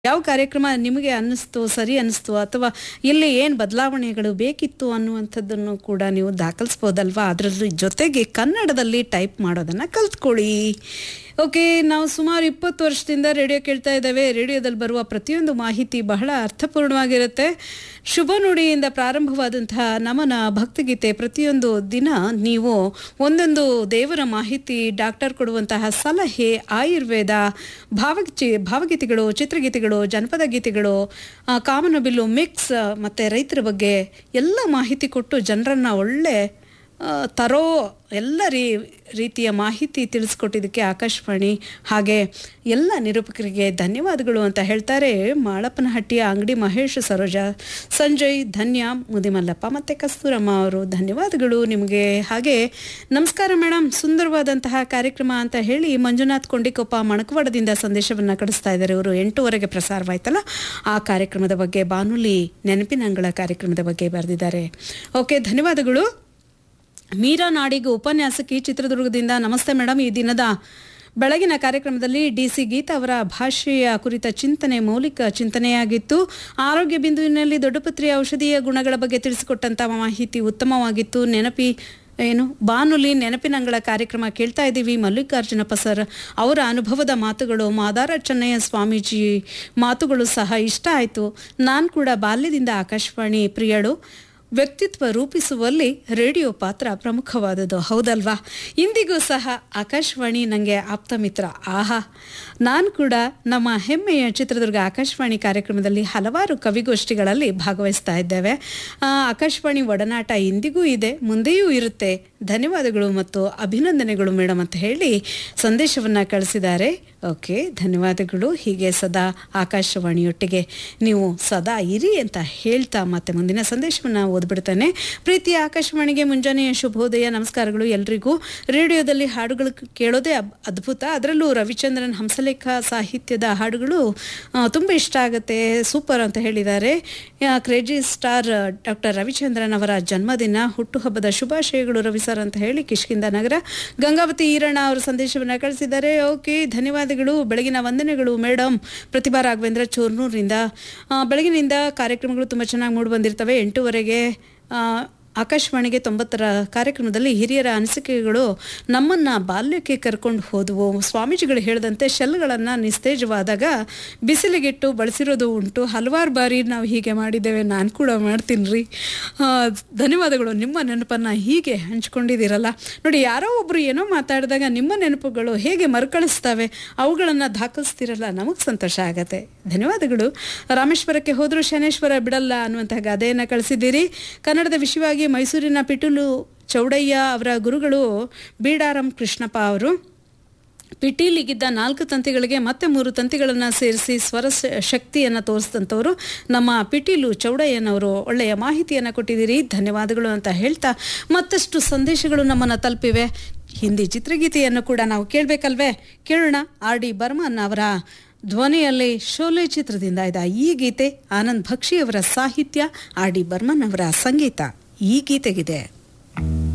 ಯಾವ ಕಾರ್ಯಕ್ರಮ ನಿಮಗೆ ಅನ್ನಿಸ್ತು ಸರಿ ಅನ್ನಿಸ್ತು ಅಥವಾ ಇಲ್ಲಿ ಏನು ಬದಲಾವಣೆಗಳು ಬೇಕಿತ್ತು ಅನ್ನುವಂಥದ್ದನ್ನು ಕೂಡ ನೀವು ದಾಖಲಿಸ್ಬೋದಲ್ವಾ ಅದರಲ್ಲಿ ಜೊತೆಗೆ ಕನ್ನಡದಲ್ಲಿ ಟೈಪ್ ಮಾಡೋದನ್ನು ಕಲ್ತ್ಕೊಳ್ಳಿ ಓಕೆ ನಾವು ಸುಮಾರು ಇಪ್ಪತ್ತು ವರ್ಷದಿಂದ ರೇಡಿಯೋ ಕೇಳ್ತಾ ಇದ್ದೇವೆ ರೇಡಿಯೋದಲ್ಲಿ ಬರುವ ಪ್ರತಿಯೊಂದು ಮಾಹಿತಿ ಬಹಳ ಅರ್ಥಪೂರ್ಣವಾಗಿರುತ್ತೆ ಶುಭ ನುಡಿಯಿಂದ ಪ್ರಾರಂಭವಾದಂತಹ ನಮನ ಭಕ್ತಿಗೀತೆ ಪ್ರತಿಯೊಂದು ದಿನ ನೀವು ಒಂದೊಂದು ದೇವರ ಮಾಹಿತಿ ಡಾಕ್ಟರ್ ಕೊಡುವಂತಹ ಸಲಹೆ ಆಯುರ್ವೇದ ಭಾವಗೀಚಿ ಭಾವಗೀತೆಗಳು ಚಿತ್ರಗೀತೆಗಳು ಜನಪದ ಗೀತೆಗಳು ಆ, ಕಾಮನಬಿಲ್ಲು ಮಿಕ್ಸ್ ಮತ್ತು ರೈತರ ಬಗ್ಗೆ ಎಲ್ಲ ಮಾಹಿತಿ ಕೊಟ್ಟು ಜನರನ್ನು ಒಳ್ಳೆ ಆ, ತರೋ ಎಲ್ಲ ರೀ ರೀತಿಯ ಮಾಹಿತಿ ತಿಳಿಸ್ಕೊಟ್ಟಿದ್ದಕ್ಕೆ ಆಕಾಶವಾಣಿ ಹಾಗೆ ಎಲ್ಲ ನಿರೂಪಕರಿಗೆ ಧನ್ಯವಾದಗಳು ಅಂತ ಹೇಳ್ತಾರೆ ಮಾಳಪ್ಪನಹಟ್ಟಿಯ ಅಂಗಡಿ ಮಹೇಶ್ ಸರೋಜ ಸಂಜಯ್ ಧನ್ಯ ಮುದಿಮಲ್ಲಪ್ಪ ಮತ್ತು ಕಸ್ತೂರಮ್ಮ ಅವರು ಧನ್ಯವಾದಗಳು ನಿಮಗೆ ಹಾಗೆ ನಮಸ್ಕಾರ ಮೇಡಮ್ ಸುಂದರವಾದಂತಹ ಕಾರ್ಯಕ್ರಮ ಅಂತ ಹೇಳಿ ಮಂಜುನಾಥ್ ಕೊಂಡಿಕೊಪ್ಪ ಮಣಕವಾಡದಿಂದ ಸಂದೇಶವನ್ನು ಕಳಿಸ್ತಾ ಇದ್ದಾರೆ ಇವರು ಎಂಟೂವರೆಗೆ ಪ್ರಸಾರವಾಯ್ತಲ್ಲ ಆ ಕಾರ್ಯಕ್ರಮದ ಬಗ್ಗೆ ಬಾನುಲಿ ನೆನಪಿನಂಗಳ ಕಾರ್ಯಕ್ರಮದ ಬಗ್ಗೆ ಬರೆದಿದ್ದಾರೆ ಓಕೆ ಧನ್ಯವಾದಗಳು ಮೀರಾ ನಾಡಿಗ ಉಪನ್ಯಾಸಕಿ ಚಿತ್ರದುರ್ಗದಿಂದ ನಮಸ್ತೆ ಮೇಡಮ್ ಈ ದಿನದ ಬೆಳಗಿನ ಕಾರ್ಯಕ್ರಮದಲ್ಲಿ ಡಿ ಸಿ ಗೀತಾ ಅವರ ಭಾಷೆಯ ಕುರಿತ ಚಿಂತನೆ ಮೌಲಿಕ ಚಿಂತನೆಯಾಗಿತ್ತು ಆರೋಗ್ಯ ಬಿಂದುವಿನಲ್ಲಿ ದೊಡ್ಡಪತ್ರಿಯ ಔಷಧೀಯ ಗುಣಗಳ ಬಗ್ಗೆ ತಿಳಿಸಿಕೊಟ್ಟಂಥ ಮಾಹಿತಿ ಉತ್ತಮವಾಗಿತ್ತು ನೆನಪಿ ಏನು ಬಾನುಲಿ ನೆನಪಿನಂಗಳ ಕಾರ್ಯಕ್ರಮ ಕೇಳ್ತಾ ಇದ್ದೀವಿ ಮಲ್ಲಿಕಾರ್ಜುನಪ್ಪ ಸರ್ ಅವರ ಅನುಭವದ ಮಾತುಗಳು ಮಾದಾರ ಚೆನ್ನಯ್ಯ ಸ್ವಾಮೀಜಿ ಮಾತುಗಳು ಸಹ ಇಷ್ಟ ಆಯಿತು ನಾನು ಕೂಡ ಬಾಲ್ಯದಿಂದ ಆಕಾಶವಾಣಿ ಪ್ರಿಯಳು ವ್ಯಕ್ತಿತ್ವ ರೂಪಿಸುವಲ್ಲಿ ರೇಡಿಯೋ ಪಾತ್ರ ಪ್ರಮುಖವಾದದ್ದು ಹೌದಲ್ವಾ ಇಂದಿಗೂ ಸಹ ಆಕಾಶವಾಣಿ ನನಗೆ ಆಪ್ತ ಮಿತ್ರ ಆಹಾ ನಾನು ಕೂಡ ನಮ್ಮ ಹೆಮ್ಮೆಯ ಚಿತ್ರದುರ್ಗ ಆಕಾಶವಾಣಿ ಕಾರ್ಯಕ್ರಮದಲ್ಲಿ ಹಲವಾರು ಕವಿಗೋಷ್ಠಿಗಳಲ್ಲಿ ಭಾಗವಹಿಸ್ತಾ ಇದ್ದೇವೆ ಆ, ಆಕಾಶವಾಣಿ ಒಡನಾಟ ಇಂದಿಗೂ ಇದೆ ಮುಂದೆಯೂ ಇರುತ್ತೆ ಧನ್ಯವಾದಗಳು ಮತ್ತು ಅಭಿನಂದನೆಗಳು ಮೇಡಮ್ ಅಂತ ಹೇಳಿ ಸಂದೇಶವನ್ನು ಕಳಿಸಿದ್ದಾರೆ ಓಕೆ ಧನ್ಯವಾದಗಳು ಹೀಗೆ ಸದಾ ಆಕಾಶವಾಣಿಯೊಟ್ಟಿಗೆ ನೀವು ಸದಾ ಇರಿ ಅಂತ ಹೇಳ್ತಾ ಮತ್ತೆ ಮುಂದಿನ ಸಂದೇಶವನ್ನು ಓದ್ಬಿಡ್ತಾನೆ ಪ್ರೀತಿಯ ಆಕಾಶವಾಣಿಗೆ ಮುಂಜಾನೆಯ ಶುಭೋದಯ ನಮಸ್ಕಾರಗಳು ಎಲ್ರಿಗೂ ರೇಡಿಯೋದಲ್ಲಿ ಹಾಡುಗಳು ಕೇಳೋದೇ ಅಬ್- ಅದ್ಭುತ ಅದರಲ್ಲೂ ರವಿಚಂದ್ರನ್ ಹಂಸಲೇಖ ಸಾಹಿತ್ಯದ ಹಾಡುಗಳು ಆ, ತುಂಬ ಇಷ್ಟ ಆಗುತ್ತೆ ಸೂಪರ್ ಅಂತ ಹೇಳಿದ್ದಾರೆ ಆ, ಕ್ರೇಜಿ ಸ್ಟಾರ್ ಡಾಕ್ಟರ್ ರವಿಚಂದ್ರನ್ ಅವರ ಜನ್ಮದಿನ ಹುಟ್ಟುಹಬ್ಬದ ಶುಭಾಶಯಗಳು ರವಿ ಸರ್ ಅಂತ ಹೇಳಿ ಕಿಷ್ಕಿಂದ ನಗರ ಗಂಗಾವತಿ ಈರಣ್ಣ ಅವರು ಸಂದೇಶವನ್ನು ಕಳಿಸಿದ್ದಾರೆ ಓಕೆ ಧನ್ಯವಾದಗಳು ಬೆಳಗಿನ ವಂದನೆಗಳು ಮೇಡಮ್ ಪ್ರತಿಭಾ ರಾಘವೇಂದ್ರ ಚೂರ್ನೂರಿನಿಂದ ಆ, ಬೆಳಗಿನಿಂದ ಕಾರ್ಯಕ್ರಮಗಳು ತುಂಬ ಚೆನ್ನಾಗಿ ಮೂಡಿ ಬಂದಿರ್ತವೆ ಎಂಟೂವರೆಗೆ ಆ, ಆಕಾಶವಾಣಿಗೆ ತೊಂಬತ್ತರ ಕಾರ್ಯಕ್ರಮದಲ್ಲಿ ಹಿರಿಯರ ಅನಿಸಿಕೆಗಳು ನಮ್ಮನ್ನು ಬಾಲ್ಯಕ್ಕೆ ಕರ್ಕೊಂಡು ಹೋದವು ಸ್ವಾಮೀಜಿಗಳು ಹೇಳಿದಂತೆ ಶೆಲ್ಗಳನ್ನು ನಿಸ್ತೇಜವಾದಾಗ ಬಿಸಿಲಿಗಿಟ್ಟು ಬಳಸಿರೋದು ಉಂಟು ಹಲವಾರು ಬಾರಿ ನಾವು ಹೀಗೆ ಮಾಡಿದ್ದೇವೆ ನಾನು ಕೂಡ ಮಾಡ್ತೀನಿ ರೀ ಧನ್ಯವಾದಗಳು ನಿಮ್ಮ ನೆನಪನ್ನು ಹೀಗೆ ಹಂಚ್ಕೊಂಡಿದ್ದೀರಲ್ಲ ನೋಡಿ ಯಾರೋ ಒಬ್ಬರು ಏನೋ ಮಾತಾಡಿದಾಗ ನಿಮ್ಮ ನೆನಪುಗಳು ಹೇಗೆ ಮರುಕಳಿಸ್ತವೆ ಅವುಗಳನ್ನು ದಾಖಲಿಸ್ತಿರಲ್ಲ ನಮಗೆ ಸಂತೋಷ ಆಗತ್ತೆ ಧನ್ಯವಾದಗಳು ರಾಮೇಶ್ವರಕ್ಕೆ ಹೋದರೂ ಶನೇಶ್ವರ ಬಿಡಲ್ಲ ಅನ್ನುವಂತಹ ಗಾದೆಯನ್ನು ಕಳಿಸಿದ್ದೀರಿ ಕನ್ನಡದ ವಿಷಯವಾಗಿ ಮೈಸೂರಿನ ಪಿಟುಲು ಚೌಡಯ್ಯ ಅವರ ಗುರುಗಳು ಬೀಡಾರಂ ಕೃಷ್ಣಪ್ಪ ಅವರು ಪಿಟೀಲಿಗಿದ್ದ ನಾಲ್ಕು ತಂತಿಗಳಿಗೆ ಮತ್ತೆ ಮೂರು ತಂತಿಗಳನ್ನು ಸೇರಿಸಿ ಸ್ವರ ಶ- ಶಕ್ತಿಯನ್ನು ತೋರಿಸಿದಂಥವರು ನಮ್ಮ ಪಿಟೀಲು ಚೌಡಯ್ಯನವರು ಒಳ್ಳೆಯ ಮಾಹಿತಿಯನ್ನು ಕೊಟ್ಟಿದ್ದೀರಿ ಧನ್ಯವಾದಗಳು ಅಂತ ಹೇಳ್ತಾ ಮತ್ತಷ್ಟು ಸಂದೇಶಗಳು ನಮ್ಮನ್ನು ತಲುಪಿವೆ ಹಿಂದಿ ಚಿತ್ರಗೀತೆಯನ್ನು ಕೂಡ ನಾವು ಕೇಳಬೇಕಲ್ವೇ ಕೇಳೋಣ ಆರ್ ಡಿ ಬರ್ಮನ್ ಅವರ ಧ್ವನಿಯಲ್ಲಿ ಶೋಲೆ ಚಿತ್ರದಿಂದ ಇದ್ದ ಈ ಗೀತೆ ಆನಂದ್ ಭಕ್ಷಿ ಅವರ ಸಾಹಿತ್ಯ ಆರ್ ಡಿ ಬರ್ಮನ್ ಅವರ ಸಂಗೀತ ಈ ಗೀತೆಗಿದೆ